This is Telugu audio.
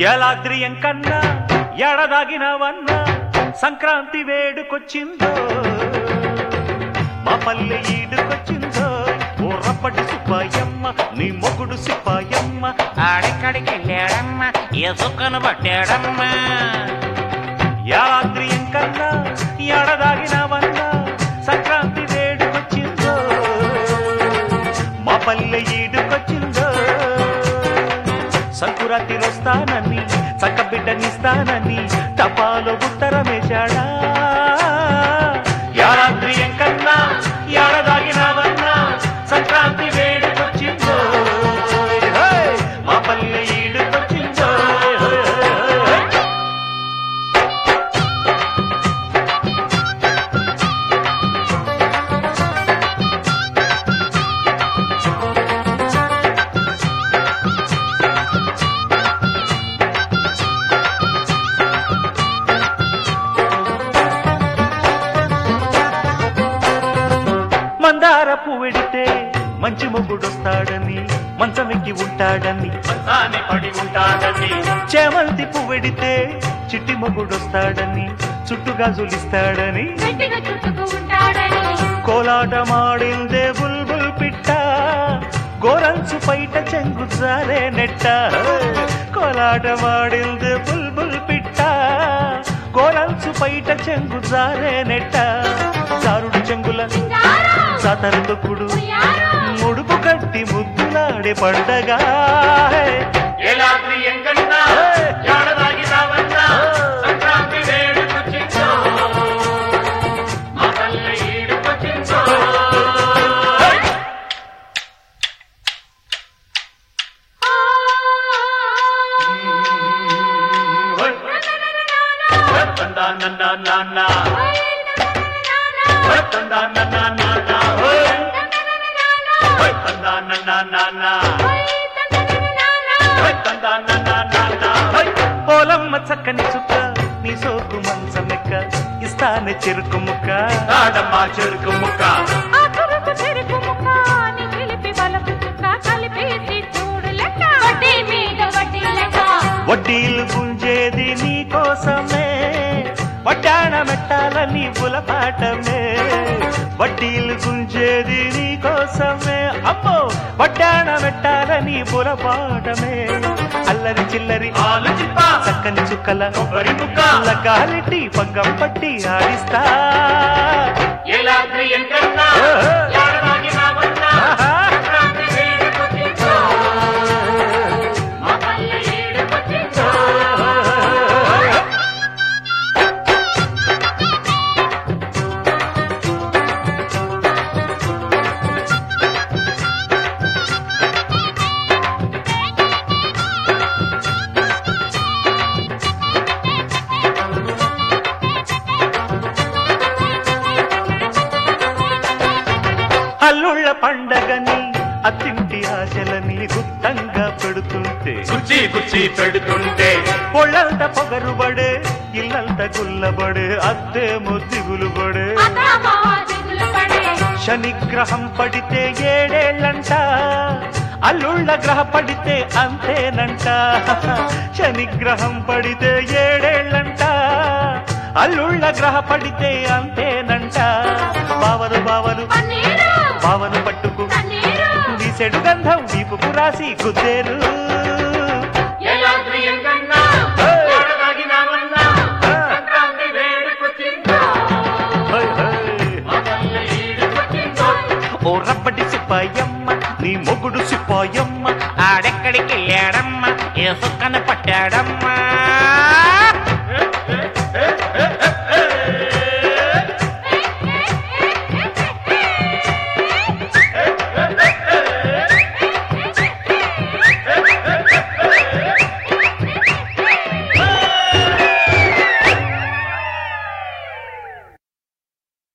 ఎలాద్రియం కన్నా ఎడదాగినవన్నా సంక్రాంతి వేడుకొచ్చిందో మా పల్లె ఈడుకొచ్చిందో ఓ రప్పటి సుబ్బాయమ్మ నీ మొగుడు సిప్పాయమ్మ ఆడెక్కడికి వెళ్ళాడమ్మా ఎసుకను పట్టాడమ్మా యాద్రియం కన్నా ఎడదాగినవన్నా సంక్రాంతి వేడుకొచ్చిందో మా పల్లె ఈడుకొచ్చిందో సంకురాతి వస్తానని చక్క బిడ్డనిస్తానని టపాలో ఉత్తరమేశాడా యారాద్రియం కన్నా ఏడదాగినవన్నా సంక్రాంతి వేడుకొచ్చిందో హే! మా పల్లె ఈడుకొచ్చిందో హే! హే! హే! మందార పువ్వెడితే మంచి మొగుడొస్తాడని మంచమెక్కి ఉంటాడని మంచాన్ని పడి ఉంటాడని చేమంతి పువ్వెడితే చిట్టి మొగుడొస్తాడని చుట్టుగా జులిస్తాడని గట్టిగా చుట్టుకు ఉంటాడని కోలాటమాడిందే బుల్బుల్ పిట్ట గోరంచు పైట చెంగు జారే నెట్ట కోలాటమాడిందే బుల్బుల్ పిట్ట గోరంచు పైట చెంగు జారే నెట్ట జారుడు చెంగుల జారు జాతర తొక్కుడు ఉయ్యారు ముడుపు కట్టి ముద్దులాడే పండగ ఏలాద్రి ఎంకన్నా ఏడదాగి రావన్నా సంక్రాంతి వేడుకొచ్చిందో మా పల్లె ఈడుకొచ్చిందో తందా నన్న నాన్న తందా నన్న నాన్న తందా నన్న నాన్న తందా నన్న నాన్న పోలమ్మ చక్కని చుక్క నీ సోకు మంచమెక్క ఇస్తానే చెరుకు ముక్క తాడమ్మా చెరుకు ముక్క ఆ కరుకు చెరుకు ముక్క నీ చిలిపి బలపు చుక్క కలిపేసి చూడు లెక్క వడ్డీ మీద వడ్డీ లెక్క వడ్డీలు గుంజేది నీ కోసమే వడ్డాణ మెట్టాలని పులపాటమే వడ్డీలు గుంజేది నీ కోసమే అమ్మో వడ్డాణ మెట్టాలని పులపాటమే అల్లరి చిల్లరి ఆలు చిప్ప చక్కని చుక్కల కొబ్బరి ముక్క గాలిటి పగ్గం పట్టి ఆడిస్తా ఏలాద్రి ఎంకన్నా ఏడదాగి రావన్నా సంక్రాంతి వేడుకొచ్చిందో మా పల్లె ఈడుకొచ్చిందో అల్లుళ్ళ పండగని అత్తింటి ఆశలని గుత్తంగా పెడుతుంటే కుర్చీ కుర్చీ పెడుతుంటే పొళ్ళంత పొగరుబడే ఇల్లంత గుల్లబడే అత్తేమో దిగులుబడే అతమా దిగులు పడే శనిగ్రహం పడితే ఏడేళ్ళంట అల్లుళ్ళ గ్రహ పడితే అంతేనంట శనిగ్రహం పడితే ఏడేళ్ళంట అల్లుళ్ళ గ్రహ పడితే అంతేనంట బావలు బావలు పన్నీరు బావను పట్టుకు పన్నీరు వీసెడు గంధం వీపుకు రాసి కుదేరు ఏలాద్రి ఎంకన్నా ఏడదాగి రావన్నా సంక్రాంతి వేడుకొచ్చిందో హై, హై. మా పల్లె ఈడుకొచ్చిందో ఓ రప్పటి సిప్పాయమ్మ నీ మొగుడు సిప్పాయమ్మ ఆడెక్కడికి వెళ్ళాడమ్మా ఎసుకను పట్టాడమ్మా